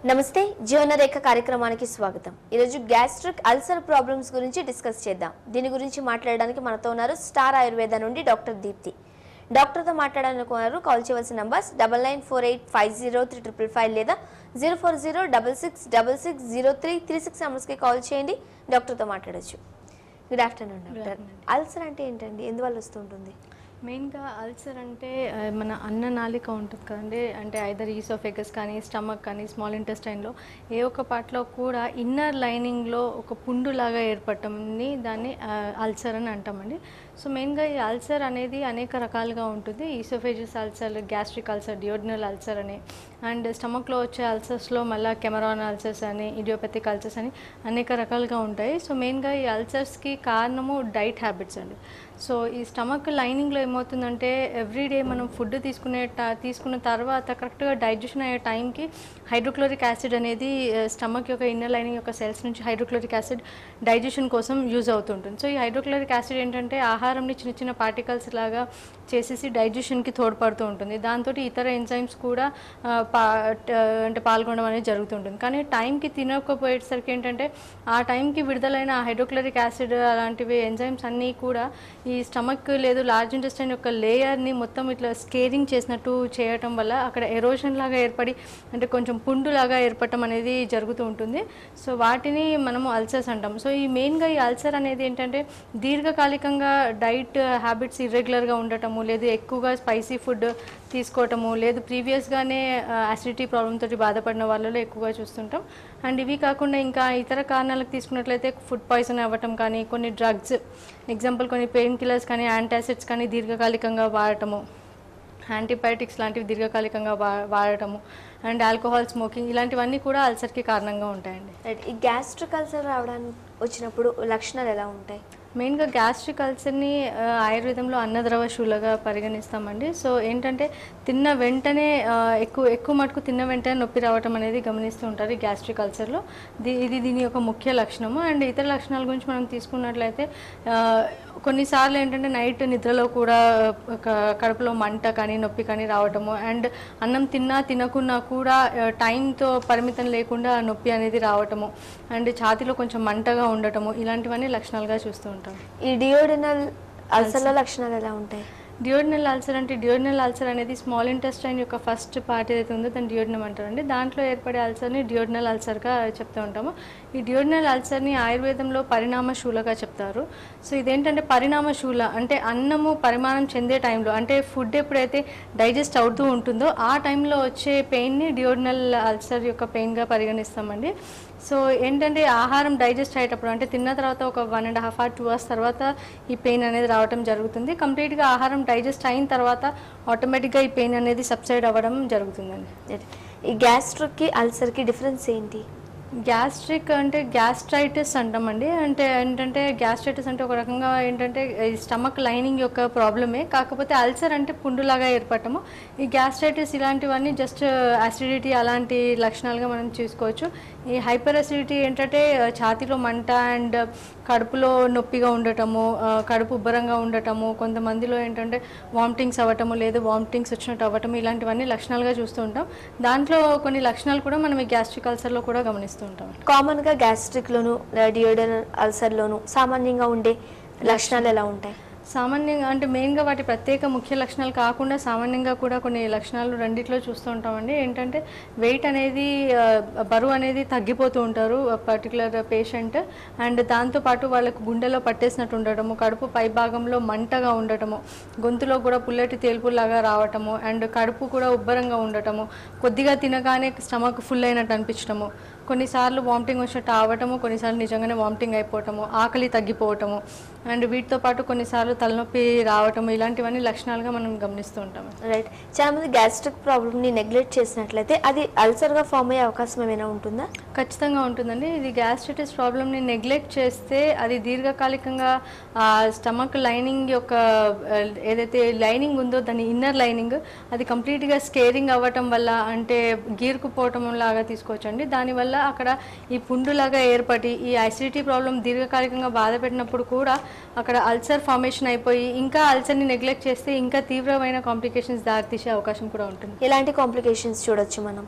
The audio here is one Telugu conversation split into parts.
నమస్తే జీవనరేఖ కార్యక్రమానికి స్వాగతం ఈరోజు గ్యాస్ట్రిక్ అల్సర్ ప్రాబ్లమ్స్ గురించి డిస్కస్ చేద్దాం దీని గురించి మాట్లాడడానికి మనతో ఉన్నారు స్టార్ ఆయుర్వేద నుండి డాక్టర్ దీప్తి డాక్టర్తో మాట్లాడడానికి ఉన్నారు కాల్ చేయవలసిన numbers double nine four eight five zero three triple five లేదా zero four zero double six double six zero three three six నెంబర్స్కి కాల్ చేయండి డాక్టర్తో మాట్లాడొచ్చు గుడ్ ఆఫ్టర్నూన్ డాక్టర్ అల్సర్ అంటే ఏంటండి ఎందువల్ల వస్తుంటుంది మెయిన్గా అల్సర్ అంటే ఆ, మన అన్ననాళిక ఉంటుంది కదండి అంటే ఐదర్ ఈసోఫెగస్ కానీ స్టమక్ కానీ స్మాల్ ఇంటెస్టైన్లో ఏ ఒక్క పార్ట్లో కూడా ఇన్నర్ లైనింగ్లో ఒక పుండులాగా ఏర్పడటంని దాన్ని అల్సర్ అని అంటామండి సో మెయిన్గా ఈ అల్సర్ అనేది అనేక రకాలుగా ఉంటుంది oesophagus ulcer gastric ulcer duodenal ulcer అని అండ్ స్టమక్లో వచ్చే అల్సర్స్లో మళ్ళీ కెమెరాన్ అల్సర్స్ అని ఇడియోపతిక్ అల్సర్స్ అని అనేక రకాలుగా ఉంటాయి సో మెయిన్గా ఈ అల్సర్స్కి కారణము డైట్ హ్యాబిట్స్ అండి సో ఈ స్టమక్ లైనింగ్లో ఏమవుతుందంటే ఎవ్రీడే మనం ఫుడ్ తీసుకునే ట- తీసుకున్న తర్వాత కరెక్ట్గా డైజెషన్ అయ్యే టైంకి హైడ్రోక్లోరిక్ యాసిడ్ అనేది స్టమక్ యొక్క ఇన్నర్ లైనింగ్ యొక్క సెల్స్ నుంచి హైడ్రోక్లోరిక్ యాసిడ్ డైజెషన్ కోసం యూజ్ అవుతుంటుంది సో ఈ హైడ్రోక్లోరిక్ యాసిడ్ ఏంటంటే ఆహారంని చిన్న చిన్న పార్టికల్స్ లాగా చేసేసి డైజెషన్కి తోడ్పడుతూ ఉంటుంది దాంతో ఇతర ఎంజైమ్స్ కూడా ఆ, పా ట- అంటే పాల్గొనడం అనేది జరుగుతుంటుంది కానీ టైంకి తినకపోయేసరికి ఏంటంటే ఆ టైంకి విడుదలైన హైడ్రోక్లోరిక్ యాసిడ్ అలాంటివి ఎంజైమ్స్ అన్నీ కూడా ఈ స్టమక్ లేదు లార్జ్ ఇంటెస్టైన్ యొక్క లేయర్ని మొత్తం ఇట్లా స్కేరింగ్ చేసినట్టు చేయటం వల్ల అక్కడ ఎరోషన్ లాగా ఏర్పడి అంటే కొంచెం పుండు లాగా ఏర్పడటం అనేది జరుగుతూ ఉంటుంది సో వాటిని మనము అల్సర్స్ అంటాం సో ఈ మెయిన్గా ఈ అల్సర్ అనేది ఏంటంటే దీర్ఘకాలికంగా డైట్ హ్యాబిట్స్ ఇర్రెగ్యులర్గా ఉండటము లేదు ఎక్కువగా స్పైసీ ఫుడ్ తీసుకోవటము లేదు ప్రీవియస్గానే అసిడిటీ ప్రాబ్లమ్ తోటి బాధపడిన వాళ్ళలో ఎక్కువగా చూస్తుంటాం అండ్ ఇవి కాకుండా ఇంకా ఇతర కారణాలకు తీసుకున్నట్లయితే ఫుడ్ పాయిజన్ అవ్వటం కానీ కొన్ని డ్రగ్స్ ఎగ్జాంపుల్ కొన్ని పెయిన్ కిల్లర్స్ కానీ యాంటాసిడ్స్ కానీ దీర్ఘకాలికంగా వాడటము యాంటీబయాటిక్స్ లాంటివి దీర్ఘకాలికంగా వా వాడటము అండ్ ఆల్కహాల్ స్మోకింగ్ ఇలాంటివన్నీ కూడా అల్సర్కి కారణంగా ఉంటాయండి రైట్ ఈ గ్యాస్ట్రిక్ అల్సర్ రావడానికి వచ్చినప్పుడు లక్షణాలు ఎలా ఉంటాయి మెయిన్గా గ్యాస్ట్రిక్ అల్సర్ని ఆ, ఆయుర్వేదంలో అన్నద్రవ శూలగా పరిగణిస్తామండి సో ఏంటంటే తిన్న వెంటనే ఆ, ఎక్కువ ఎక్కువ మటుకు తిన్న వెంటనే నొప్పి రావటం అనేది గమనిస్తూ ఉంటారు ఈ గ్యాస్ట్రిక్ అల్సర్లో దీ ఇది దీని యొక్క ముఖ్య లక్షణము అండ్ ఇతర లక్షణాల గురించి మనం తీసుకున్నట్లయితే ఆ, కొన్నిసార్లు ఏంటంటే నైట్ నిద్రలో కూడా ఒక కడుపులో మంట కానీ నొప్పి కానీ రావటము అండ్ అన్నం తిన్నా తినకున్నా కూడా ఆ, టైంతో పరిమితం లేకుండా నొప్పి అనేది రావటము అండ్ ఛాతీలో కొంచెం మంటగా ఉండటము ఇలాంటివన్నీ లక్షణాలుగా చూస్తూ ఉంటాం ఈ డియోడినల్ అల్సర్ల లక్షణాలు ఎలా ఉంటాయి డియోడినల్ అల్సర్ అంటే డియోడినల్ అల్సర్ అనేది స్మాల్ ఇంటెస్టైన్ యొక్క ఫస్ట్ పార్ట్ ఏదైతే ఉందో దాన్ని డియోడినం అంటారండి దాంట్లో ఏర్పడే అల్సర్ని డియోడినల్ అల్సర్గా చెప్తూ ఉంటాము ఈ డియోడినల్ అల్సర్ని ఆయుర్వేదంలో పరిణామశూలగా చెప్తారు సో ఇదేంటంటే పరిణామశూల అంటే అన్నము పరిమాణం చెందే టైంలో అంటే ఫుడ్ ఎప్పుడైతే డైజెస్ట్ అవుతూ ఉంటుందో ఆ టైంలో వచ్చే పెయిన్ని డియోడినల్ అల్సర్ యొక్క పెయిన్గా పరిగణిస్తామండి సో ఏంటంటే ఆహారం డైజెస్ట్ అయ్యేటప్పుడు అంటే తిన్న తర్వాత ఒక one and half or two hours తర్వాత ఈ పెయిన్ అనేది రావడం జరుగుతుంది కంప్లీట్గా ఆహారం డైజెస్ట్ అయిన తర్వాత ఆటోమేటిక్గా ఈ పెయిన్ అనేది సబ్సైడ్ అవ్వడం జరుగుతుందండి Right. ఈ గ్యాస్ట్రిక్కి అల్సర్కి డిఫరెన్స్ ఏంటి గ్యాస్ట్రిక్ అంటే గ్యాస్ట్రైటిస్ అంటామండి అంటే ఏంటంటే గ్యాస్ట్రైటిస్ అంటే ఒక రకంగా ఏంటంటే ఈ స్టమక్ లైనింగ్ యొక్క ప్రాబ్లమే కాకపోతే అల్సర్ అంటే పుండులాగా ఏర్పడటము ఈ గ్యాస్ట్రైటిస్ ఇలాంటివన్నీ జస్ట్ అసిడిటీ అలాంటి లక్షణాలుగా మనం చూసుకోవచ్చు ఈ హైపర్ అసిడిటీ ఏంటంటే ఆ, ఛాతీలో మంట అండ్ కడుపులో నొప్పిగా ఉండటము ఆ, కడుపు ఉబ్బరంగా ఉండటము కొంతమందిలో ఏంటంటే వామిటింగ్స్ అవ్వటము లేదు వామిటింగ్స్ వచ్చినట్టు అవ్వటము ఇలాంటివన్నీ లక్షణాలుగా చూస్తూ ఉంటాం దాంట్లో కొన్ని లక్షణాలు కూడా మనం ఈ గ్యాస్ట్రిక్ అల్సర్లో కూడా గమనిస్తూ ఉంటాం కామన్గా గ్యాస్ట్రిక్లోను డియోడినల్ అల్సర్లోను సామాన్యంగా ఉండే లక్షణాలు ఎలా ఉంటాయి సామాన్యంగా అంటే మెయిన్గా వాటి ప్రత్యేక ముఖ్య లక్షణాలు కాకుండా సామాన్యంగా కూడా కొన్ని లక్షణాలు రెండిట్లో చూస్తూ ఉంటామండి ఏంటంటే వెయిట్ అనేది ఆ, బరువు అనేది తగ్గిపోతూ ఉంటారు పర్టికులర్ పేషెంట్ అండ్ దాంతోపాటు వాళ్ళకు గుండెలో పట్టేసినట్టు ఉండటము కడుపు పై భాగంలో మంటగా ఉండటము గొంతులో కూడా పుల్లటి తేల్పులాగా రావటము అండ్ కడుపు కూడా ఉబ్బరంగా ఉండటము కొద్దిగా తినగానే స్టమక్ ఫుల్ అయినట్టు అనిపించడము కొన్నిసార్లు వామిటింగ్ వచ్చినట్టు అవ్వటము కొన్నిసార్లు నిజంగానే వామిటింగ్ అయిపోవటము ఆకలి తగ్గిపోవటము అండ్ వీటితో పాటు కొన్నిసార్లు తలనొప్పి రావటము ఇలాంటివన్నీ లక్షణాలుగా మనం గమనిస్తూ ఉంటాము రైట్ చాలా మంది గ్యాస్ట్రిక్ ప్రాబ్లమ్ని నెగ్లెక్ట్ చేసినట్లయితే అది అల్సర్గా ఫామ్ అయ్యే అవకాశం ఏమైనా ఉంటుందా ఖచ్చితంగా ఉంటుందండి ఇది గ్యాస్ట్రైటిస్ ప్రాబ్లమ్ని నెగ్లెక్ట్ చేస్తే అది దీర్ఘకాలికంగా ఆ స్టమక్ లైనింగ్ యొక్క ఆ, ఏదైతే లైనింగ్ ఉందో దాని ఇన్నర్ లైనింగ్ అది కంప్లీట్గా స్కేరింగ్ అవ్వటం వల్ల అంటే గీరుకుపోవటం లాగా తీసుకోవచ్చండి దానివల్ల అక్కడ ఈ పుండులాగా ఏర్పడి ఈ అసిడిటీ ప్రాబ్లం దీర్ఘకాలికంగా బాధ పెట్టినప్పుడు కూడా అక్కడ అల్సర్ ఫార్మేషన్ అయిపోయి ఇంకా అల్సర్ని నెగ్లెక్ట్ చేస్తే ఇంకా తీవ్రమైన కాంప్లికేషన్స్ దారితీసే అవకాశం కూడా ఉంటుంది ఎలాంటి కాంప్లికేషన్స్ చూడొచ్చు మనం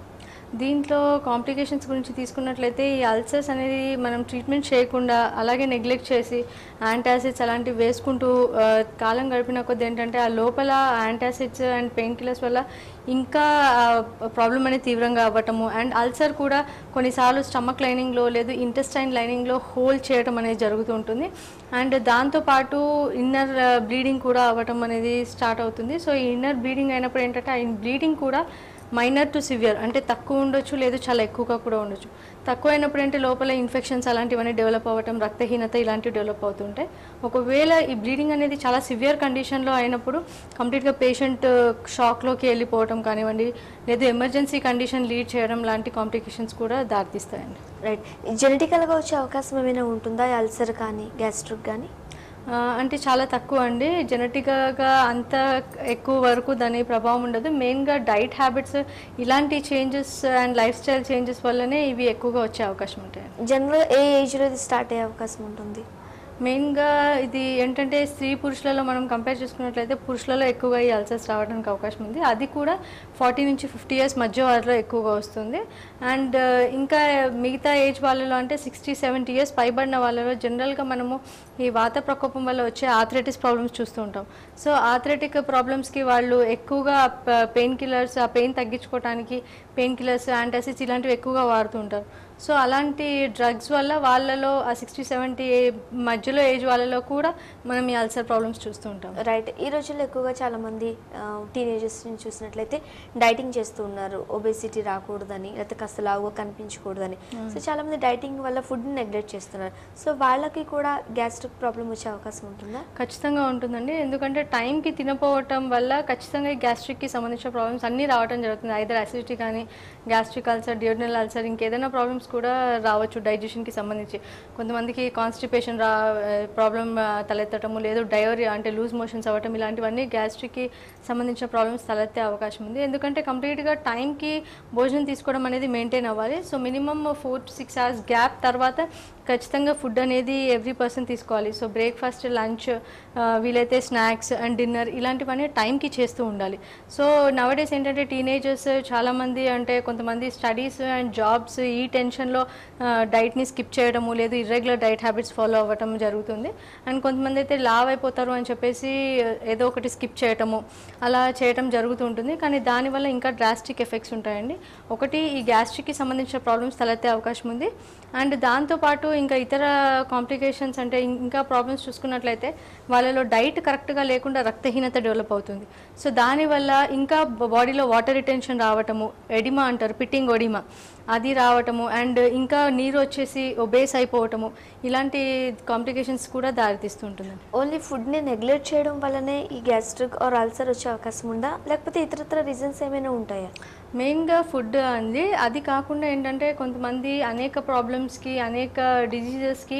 దీంట్లో కాంప్లికేషన్స్ గురించి తీసుకున్నట్లయితే ఈ అల్సర్స్ అనేది మనం ట్రీట్మెంట్ చేయకుండా అలాగే నెగ్లెక్ట్ చేసి యాంటాసిడ్స్ అలాంటివి వేసుకుంటూ ఆ, కాలం గడిపిన కొద్ది ఏంటంటే ఆ లోపల యాంటాసిడ్స్ అండ్ పెయిన్ కిల్లర్స్ వల్ల ఇంకా ప్రాబ్లం అనేది తీవ్రంగా అవ్వటము అండ్ అల్సర్ కూడా కొన్నిసార్లు స్టమక్ లైనింగ్లో లేదు ఇంటెస్టైన్ లైనింగ్లో హోల్ చేయడం అనేది జరుగుతూ ఉంటుంది అండ్ దాంతోపాటు ఇన్నర్ బ్లీడింగ్ కూడా అవ్వటం అనేది స్టార్ట్ అవుతుంది సో ఈ ఇన్నర్ బ్లీడింగ్ అయినప్పుడు ఏంటంటే ఆ బ్లీడింగ్ కూడా మైనర్ టు సివియర్ అంటే తక్కువ ఉండొచ్చు లేదు చాలా ఎక్కువగా కూడా ఉండొచ్చు తక్కువ అయినప్పుడు అంటే లోపల ఇన్ఫెక్షన్స్ అలాంటివన్నీ డెవలప్ అవ్వటం రక్తహీనత ఇలాంటివి డెవలప్ అవుతుంటాయి ఒకవేళ ఈ బ్లీడింగ్ అనేది చాలా సివియర్ కండిషన్లో అయినప్పుడు కంప్లీట్గా పేషెంట్ షాక్లోకి వెళ్ళిపోవటం కానివ్వండి లేదు ఎమర్జెన్సీ కండిషన్ లీడ్ చేయడం లాంటి కాంప్లికేషన్స్ కూడా దారితీస్తాయండి రైట్ జెనెటికల్గా వచ్చే అవకాశం ఏమైనా ఉంటుందా ఈ అల్సర్ కానీ గ్యాస్ట్రిక్ కానీ ఆ, అంటే చాలా తక్కువ అండి జెనెటిక్గా అంత ఎక్కువ వరకు దాని ప్రభావం ఉండదు మెయిన్గా డైట్ హ్యాబిట్స్ ఇలాంటి changes and lifestyle changes వల్లనే ఇవి ఎక్కువగా వచ్చే అవకాశం ఉంటాయి జనరల్ ఏ ఏజ్లో ఇది స్టార్ట్ అయ్యే అవకాశం ఉంటుంది మెయిన్గా ఇది ఏంటంటే స్త్రీ పురుషులలో మనం కంపేర్ చేసుకున్నట్లయితే పురుషులలో ఎక్కువగా ఈ అల్సర్స్ రావడానికి అవకాశం ఉంది అది కూడా ఫార్టీ నుంచి ఫిఫ్టీ ఇయర్స్ మధ్య వారిలో ఎక్కువగా వస్తుంది అండ్ ఇంకా మిగతా ఏజ్ వాళ్ళలో అంటే సిక్స్టీ సెవెంటీ ఇయర్స్ పైబడిన వాళ్ళలో జనరల్గా మనము ఈ వాత ప్రకోపం వల్ల వచ్చే ఆథరైటిస్ ప్రాబ్లమ్స్ చూస్తూ ఉంటాం సో ఆథరైటిక్ ప్రాబ్లమ్స్కి వాళ్ళు ఎక్కువగా పెయిన్ కిల్లర్స్ ఆ పెయిన్ తగ్గించుకోవడానికి పెయిన్ కిల్లర్స్ యాంటాసిడ్స్ ఇలాంటివి ఎక్కువగా వాడుతూ ఉంటారు సో అలాంటి డ్రగ్స్ వల్ల వాళ్ళలో ఆ సిక్స్టీ సెవెంటీ మధ్యలో ఏజ్ వాళ్ళలో కూడా మనం ఈ అల్సర్ ప్రాబ్లమ్స్ చూస్తూ ఉంటాం రైట్ ఈ రోజుల్లో ఎక్కువగా చాలా మంది టీనేజర్స్ని చూసినట్లయితే డైటింగ్ చేస్తూ ఉన్నారు ఒబేసిటీ రాకూడదని లేకపోతే కాస్త లావుగా కనిపించకూడదని సో చాలా మంది డైటింగ్ వల్ల ఫుడ్ని నెగ్లెక్ట్ చేస్తున్నారు సో వాళ్ళకి కూడా గ్యాస్ట్రిక్ ప్రాబ్లం వచ్చే అవకాశం ఉంటుందా ఖచ్చితంగా ఉంటుందండి ఎందుకంటే టైంకి తినపోవటం వల్ల ఖచ్చితంగా ఈ గ్యాస్ట్రిక్కి సంబంధించిన ప్రాబ్లమ్స్ అన్నీ రావడం జరుగుతుంది ఐదర్ అసిడిటీ కానీ గ్యాస్ట్రిక్ అల్సర్ డియోడినల్ అల్సర్ ఇంకేదైనా ప్రాబ్లమ్స్ కూడా రావచ్చు డైజెషన్కి సంబంధించి కొంతమందికి కాన్స్టిపేషన్ రా ప్రాబ్లం తలెత్తటము లేదు డయోరియా అంటే లూజ్ మోషన్స్ అవ్వటం ఇలాంటివన్నీ గ్యాస్ట్రిక్కి సంబంధించిన ప్రాబ్లమ్స్ తలెత్తే అవకాశం ఉంది ఎందుకంటే కంప్లీట్గా టైంకి భోజనం తీసుకోవడం అనేది మెయింటైన్ అవ్వాలి so minimum four to six hours gap తర్వాత ఖచ్చితంగా ఫుడ్ అనేది ఎవ్రీ పర్సన్ తీసుకోవాలి సో బ్రేక్ఫాస్ట్ లంచ్ వీలైతే స్నాక్స్ అండ్ డిన్నర్ ఇలాంటివన్నీ టైంకి చేస్తూ ఉండాలి సో నవడేస్ ఏంటంటే టీనేజర్స్ చాలామంది అంటే కొంతమంది స్టడీస్ అండ్ జాబ్స్ ఈ టెన్షన్లో డైట్ని స్కిప్ చేయడము లేదు ఇర్రెగ్యులర్ డైట్ హ్యాబిట్స్ ఫాలో అవ్వటం జరుగుతుంది అండ్ కొంతమంది అయితే లావ్ అయిపోతారు అని చెప్పేసి ఏదో ఒకటి స్కిప్ చేయటము అలా చేయటం జరుగుతూ ఉంటుంది కానీ దానివల్ల ఇంకా డ్రాస్టిక్ ఎఫెక్ట్స్ ఉంటాయండి ఒకటి ఈ గ్యాస్ట్రిక్కి సంబంధించిన ప్రాబ్లమ్స్ తలెత్తే అవకాశం ఉంది అండ్ దాంతోపాటు ఇంకా ఇతర కాంప్లికేషన్స్ అంటే ఇం- ఇంకా ప్రాబ్లమ్స్ చూసుకున్నట్లయితే వాళ్ళలో డైట్ కరెక్ట్గా లేకుండా రక్తహీనత డెవలప్ అవుతుంది సో దానివల్ల ఇంకా బాడీలో వాటర్ రిటెన్షన్ రావటము ఎడిమా అంటారు పిట్టింగ్ ఒడిమా అది రావటము అండ్ ఇంకా నీరు వచ్చేసి ఒబేస్ అయిపోవటము ఇలాంటి కాంప్లికేషన్స్ కూడా దారితీస్తూ ఉంటుందండి ఓన్లీ ఫుడ్ని నెగ్లెక్ట్ చేయడం వల్లనే ఈ గ్యాస్ట్రిక్ ఆర్ అల్సర్ వచ్చే అవకాశం ఉందా లేకపోతే ఇతరత్ర రీజన్స్ ఏమైనా ఉంటాయా మెయిన్గా ఫుడ్ అండి అది కాకుండా ఏంటంటే కొంతమంది అనేక ప్రాబ్లమ్స్కి అనేక డిజీజెస్కి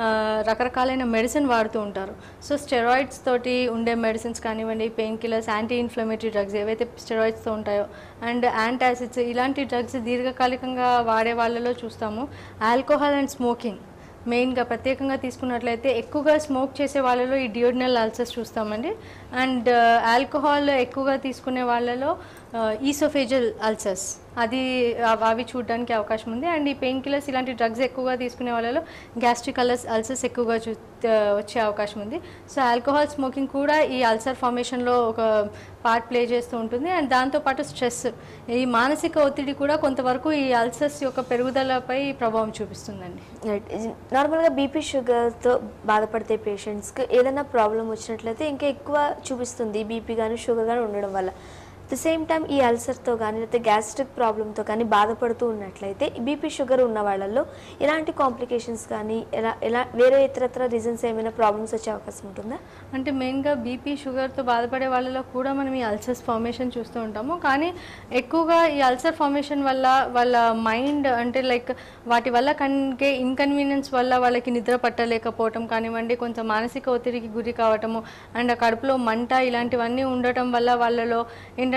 రకరకాలైన మెడిసిన్ వాడుతూ ఉంటారు సో స్టెరాయిడ్స్ తోటి ఉండే మెడిసిన్స్ కానివ్వండి pain killers anti inflammatory drugs ఏవైతే స్టెరాయిడ్స్తో ఉంటాయో అండ్ యాంటాసిడ్స్ ఇలాంటి డ్రగ్స్ దీర్ఘకాలికంగా వాడే వాళ్ళలో చూస్తాము ఆల్కహాల్ అండ్ స్మోకింగ్ మెయిన్గా ప్రత్యేకంగా తీసుకున్నట్లయితే ఎక్కువగా స్మోక్ చేసే వాళ్ళలో ఈ డియోడినల్ అల్సర్స్ చూస్తామండి అండ్ ఆల్కహాల్ ఎక్కువగా తీసుకునే వాళ్ళలో ఈసోఫేజల్ అల్సర్స్ అది అవ- అవి చూడడానికి అవకాశం ఉంది అండ్ ఈ పెయిన్ కిల్లర్స్ ఇలాంటి డ్రగ్స్ ఎక్కువగా తీసుకునే వాళ్ళలో గ్యాస్ట్రిక్ అల్సర్స్ అల్సర్స్ ఎక్కువగా చూ ఆ, వచ్చే అవకాశం ఉంది సో ఆల్కహాల్ స్మోకింగ్ కూడా ఈ అల్సర్ ఫార్మేషన్లో ఒక పార్ట్ ప్లే చేస్తూ ఉంటుంది అండ్ దాంతోపాటు స్ట్రెస్ ఈ మానసిక ఒత్తిడి కూడా కొంతవరకు ఈ అల్సర్స్ యొక్క పెరుగుదలపై ప్రభావం చూపిస్తుందండి రైట్ నార్మల్గా బీపీ షుగర్తో బాధపడితే పేషెంట్స్కి ఏదైనా ప్రాబ్లం వచ్చినట్లయితే ఇంకా ఎక్కువ చూపిస్తుంది బీపీ కానీ షుగర్ కానీ ఉండడం వల్ల ద సేమ్ టైం ఈ అల్సర్తో కానీ లేకపోతే గ్యాస్ట్రిక్ ప్రాబ్లంతో కానీ బాధపడుతూ ఉన్నట్లయితే బీపీ షుగర్ ఉన్న వాళ్ళల్లో ఎలాంటి కాంప్లికేషన్స్ కానీ ఎలా ఎలా వేరే ఇతరత్ర రీజన్స్ ఏమైనా ప్రాబ్లమ్స్ వచ్చే అవకాశం ఉంటుందా అంటే మెయిన్గా బీపీ షుగర్తో బాధపడే వాళ్ళలో కూడా మనం ఈ అల్సర్స్ ఫార్మేషన్ చూస్తూ ఉంటాము కానీ ఎక్కువగా ఈ అల్సర్ ఫార్మేషన్ వల్ల వాళ్ళ మైండ్ అంటే లైక్ వాటి వల్ల కనిగే ఇన్కన్వీనియన్స్ వల్ల వాళ్ళకి నిద్ర పట్టలేకపోవటం కానివ్వండి కొంచెం మానసిక ఒత్తిడికి గురి కావటము అండ్ ఆ కడుపులో మంట ఇలాంటివన్నీ ఉండటం వల్ల వాళ్ళలో ఏంటంటే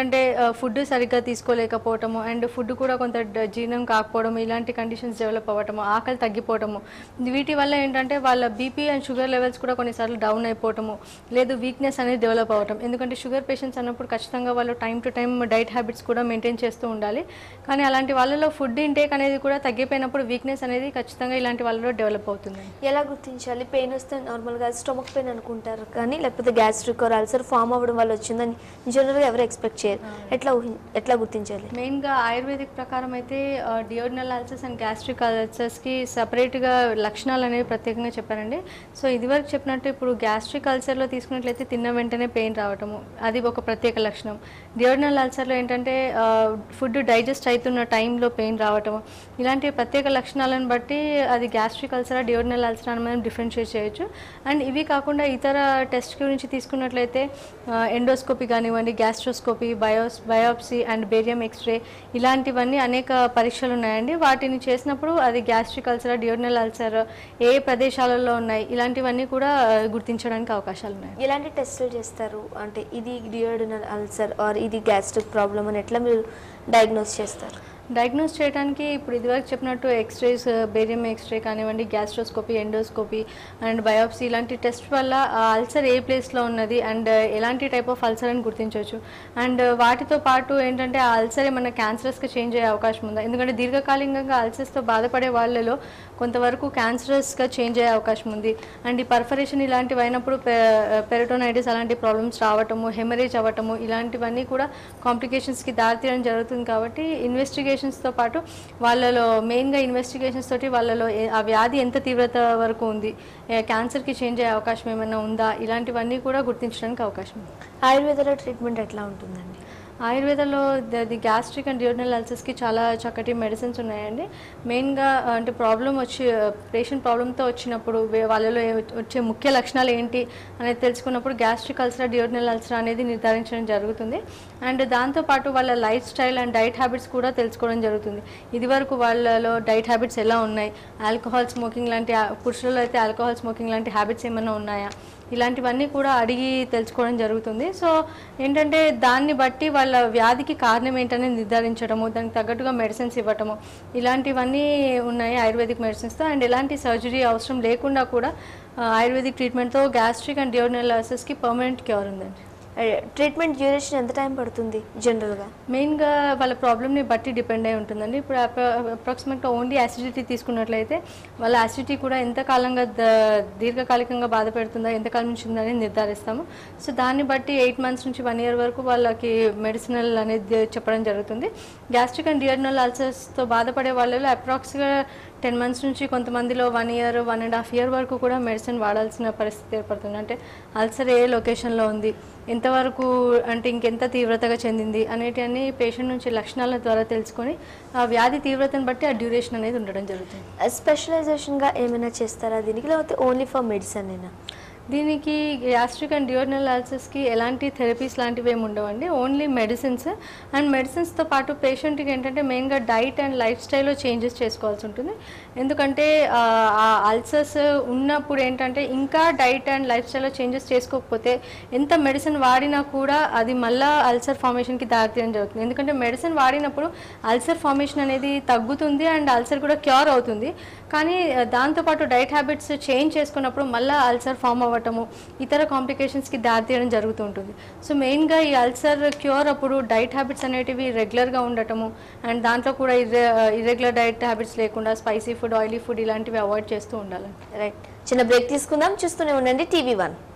ఏంటంటే ఫుడ్ సరిగ్గా తీసుకోలేకపోవటము అండ్ ఫుడ్ కూడా కొంత డ- జీర్ణం కాకపోవడం ఇలాంటి కండిషన్స్ డెవలప్ అవ్వటము ఆకలి తగ్గిపోవటము వీటి వల్ల ఏంటంటే వాళ్ళ బీపీ అండ్ షుగర్ లెవెల్స్ కూడా కొన్నిసార్లు డౌన్ అయిపోవటము లేదు వీక్నెస్ అనేది డెవలప్ అవ్వటం ఎందుకంటే షుగర్ పేషెంట్స్ అన్నప్పుడు ఖచ్చితంగా వాళ్ళు time to time diet habits కూడా మెయింటైన్ చేస్తూ ఉండాలి కానీ అలాంటి వాళ్ళలో ఫుడ్ ఇంటేక్ అనేది కూడా తగ్గిపోయినప్పుడు వీక్నెస్ అనేది ఖచ్చితంగా ఇలాంటి వాళ్ళలో డెవలప్ అవుతుంది ఎలా గుర్తించాలి పెయిన్ వస్తే నార్మల్గా స్టమక్ పెయిన్ అనుకుంటారు కానీ లేకపోతే గ్యాస్ట్రిక్ ఆర్ అల్సర్ ఫామ్ అవ్వడం వల్ల వచ్చిందని జనరల్గా ఎవరు ఎక్స్పెక్ట్ చేయరు ఎట్లా ఊహి ఎట్లా గుర్తించాలి మెయిన్గా ఆయుర్వేదిక్ ప్రకారం అయితే డియోడినల్ అల్సర్స్ అండ్ గ్యాస్ట్రిక్ అల్సర్స్కి సపరేట్గా లక్షణాలు అనేవి ప్రత్యేకంగా చెప్పారండి సో ఇదివరకు చెప్పినట్టు ఇప్పుడు గ్యాస్ట్రిక్ అల్సర్లో తీసుకున్నట్లయితే తిన్న వెంటనే పెయిన్ రావటము అది ఒక ప్రత్యేక లక్షణం డియోడినల్ అల్సర్లో ఏంటంటే ఫుడ్ డైజెస్ట్ అవుతున్న టైంలో పెయిన్ రావటము ఇలాంటి ప్రత్యేక లక్షణాలను బట్టి అది గ్యాస్ట్రిక్ అల్సరా డియోడినల్ అల్సరా అని మనం డిఫరెన్షియేట్ చేయొచ్చు అండ్ ఇవి కాకుండా ఇతర టెస్ట్ గురించి తీసుకున్నట్లయితే ఎండోస్కోపీ కానివ్వండి gastroscopy bios biopsy and barium X-ray ఇలాంటివన్నీ అనేక పరీక్షలు ఉన్నాయండి వాటిని చేసినప్పుడు అది గ్యాస్ట్రిక్ అల్సర్ డియోడినల్ అల్సర్ ఏ ప్రదేశాలలో ఉన్నాయి ఇలాంటివన్నీ కూడా ఆ, గుర్తించడానికి అవకాశాలు ఉన్నాయి ఎలాంటి టెస్టులు చేస్తారు అంటే ఇది డియోడినల్ అల్సర్ ఆర్ ఇది గ్యాస్ట్రిక్ ప్రాబ్లమ్ అని ఎట్లా మీరు డయాగ్నోస్ చేస్తారు డయాగ్నోస్ చేయడానికి ఇప్పుడు ఇదివరకు చెప్పినట్టు ఎక్స్రేస్ బేరియం ఎక్స్రే కానివ్వండి గ్యాస్ట్రోస్కోపీ ఎండోస్కోపీ అండ్ బయోప్సీ ఇలాంటి టెస్ట్ వల్ల ఆ అల్సర్ ఏ ప్లేస్లో ఉన్నది అండ్ ఎలాంటి టైప్ ఆఫ్ అల్సర్ అని గుర్తించవచ్చు అండ్ వాటితో పాటు ఏంటంటే ఆ అల్సర్ ఏమన్నా క్యాన్సరస్గా చేంజ్ అయ్యే అవకాశం ఉందా ఎందుకంటే దీర్ఘకాలికంగా అల్సర్స్తో బాధపడే వాళ్ళలో కొంతవరకు క్యాన్సరస్గా చేంజ్ అయ్యే అవకాశం ఉంది అండ్ ఈ పర్ఫరేషన్ ఇలాంటివి అయినప్పుడు పెరటోనైటిస్ అలాంటి ప్రాబ్లమ్స్ రావటము హెమరేజ్ అవ్వటము ఇలాంటివన్నీ కూడా కాంప్లికేషన్స్కి దారితీయడం జరుగుతుంది కాబట్టి ఇన్వెస్టిగేషన్స్తో పాటు వాళ్ళలో మెయిన్గా ఇన్వెస్టిగేషన్స్ తోటి వాళ్ళలో ఏ- ఆ వ్యాధి ఎంత తీవ్రత వరకు ఉంది ఏ- క్యాన్సర్కి చేంజ్ అయ్యే అవకాశం ఏమైనా ఉందా ఇలాంటివన్నీ కూడా గుర్తించడానికి అవకాశం ఉంది ఆయుర్వేదలో ట్రీట్మెంట్ ఎట్లా ఉంటుందండి ఆయుర్వేదంలో ది గ్యాస్ట్రిక్ అండ్ డియోడినల్ అల్సర్స్కి చాలా చక్కటి మెడిసిన్స్ ఉన్నాయండి మెయిన్గా అంటే ప్రాబ్లం వచ్చి పేషెంట్ ప్రాబ్లంతో వచ్చినప్పుడు వే- వాళ్ళలో ఏ- వచ్చే ముఖ్య లక్షణాలు ఏంటి అనేది తెలుసుకున్నప్పుడు గ్యాస్ట్రిక్ అల్సర్ డియోడినల్ అల్సర్ అనేది నిర్ధారించడం జరుగుతుంది అండ్ దాంతోపాటు వాళ్ళ lifestyle and diet habits కూడా తెలుసుకోవడం జరుగుతుంది ఇదివరకు వాళ్ళలో డైట్ హ్యాబిట్స్ ఎలా ఉన్నాయి ఆల్కహాల్ స్మోకింగ్ లాంటి పురుషులలో అయితే ఆల్కహాల్ స్మోకింగ్ లాంటి హ్యాబిట్స్ ఏమైనా ఉన్నాయా ఇలాంటివన్నీ కూడా అడిగి తెలుసుకోవడం జరుగుతుంది సో ఏంటంటే దాన్ని బట్టి వాళ్ళ వ్యాధికి కారణం ఏంటనేది నిర్ధారించడము దానికి తగ్గట్టుగా మెడిసిన్స్ ఇవ్వటము ఇలాంటివన్నీ ఉన్నాయి ఆయుర్వేదిక్ మెడిసిన్స్తో అండ్ ఎలాంటి సర్జరీ అవసరం లేకుండా కూడా ఆ, ఆయుర్వేదిక్ ట్రీట్మెంట్తో గ్యాస్ట్రిక్ అండ్ డియోడినల్ అల్సర్స్కి పర్మనెంట్ క్యూర్ ఉందండి ట్రీట్మెంట్ డ్యూరేషన్ ఎంత టైం పడుతుంది జనరల్గా మెయిన్గా వాళ్ళ ప్రాబ్లమ్ని బట్టి డిపెండ్ అయి ఉంటుందండి ఇప్పుడు అప్రాక్సిమేట్గా ఓన్లీ యాసిడిటీ తీసుకున్నట్లయితే వాళ్ళ యాసిడిటీ కూడా ఎంత కాలంగా ద- దీర్ఘకాలికంగా బాధ పెడుతుందా ఎంతకాలం నుంచి ఉందని నిర్ధారిస్తాము సో దాన్ని బట్టి ఎయిట్ మంత్స్ నుంచి వన్ ఇయర్ వరకు వాళ్ళకి మెడిసినల్ అనేది చెప్పడం జరుగుతుంది గ్యాస్ట్రిక్ అండ్ డియర్నల్ అల్సర్స్తో బాధపడే వాళ్ళలో అప్రాక్స్గా టెన్ మంత్స్ నుంచి కొంతమందిలో one year one and half year వరకు కూడా మెడిసిన్ వాడాల్సిన పరిస్థితి ఏర్పడుతుంది అంటే అల్సర్ ఏ లొకేషన్లో ఉంది ఎంతవరకు అంటే ఇంకెంత తీవ్రతగా చెందింది అనేటివన్నీ పేషెంట్ నుంచి లక్షణాల ద్వారా తెలుసుకొని ఆ వ్యాధి తీవ్రతను బట్టి ఆ డ్యూరేషన్ అనేది ఉండడం జరుగుతుంది స్పెషలైజేషన్గా ఏమైనా చేస్తారా దీనికి లేకపోతే ఓన్లీ ఫర్ మెడిసిన్ అయినా దీనికి గ్యాస్ట్రిక్ అండ్ డియోర్నల్ అల్సర్స్కి ఎలాంటి థెరపీస్ లాంటివి ఏమి ఉండవండి ఓన్లీ మెడిసిన్స్ అండ్ మెడిసిన్స్తో పాటు పేషెంట్కి ఏంటంటే మెయిన్గా డైట్ అండ్ లైఫ్ స్టైల్లో చేంజెస్ చేసుకోవాల్సి ఉంటుంది ఎందుకంటే ఆ అల్సర్స్ ఉన్నప్పుడు ఏంటంటే ఇంకా డైట్ అండ్ లైఫ్ స్టైల్లో చేంజెస్ చేసుకోకపోతే ఎంత మెడిసిన్ వాడినా కూడా అది మళ్ళా అల్సర్ ఫార్మేషన్కి దారితీయడం జరుగుతుంది ఎందుకంటే మెడిసిన్ వాడినప్పుడు అల్సర్ ఫార్మేషన్ అనేది తగ్గుతుంది అండ్ అల్సర్ కూడా క్యూర్ అవుతుంది కానీ ఆ, దాంతోపాటు డైట్ హ్యాబిట్స్ చేంజ్ చేసుకున్నప్పుడు మళ్ళీ అల్సర్ ఫామ్ అవ్వటము ఇతర కాంప్లికేషన్స్కి దారితీయడం జరుగుతూ ఉంటుంది సో మెయిన్గా ఈ అల్సర్ క్యూర్ అప్పుడు డైట్ హ్యాబిట్స్ అనేటివి రెగ్యులర్గా ఉండటము అండ్ దాంట్లో కూడా ఇర్రె ఇర్రెగ్యులర్ డైట్ హ్యాబిట్స్ లేకుండా స్పైసీ ఫుడ్ ఆయిలీ ఫుడ్ ఇలాంటివి అవాయిడ్ చేస్తూ ఉండాలి రైట్ చిన్న బ్రేక్ తీసుకుందాం చూస్తూనే ఉండండి టీవీ వన్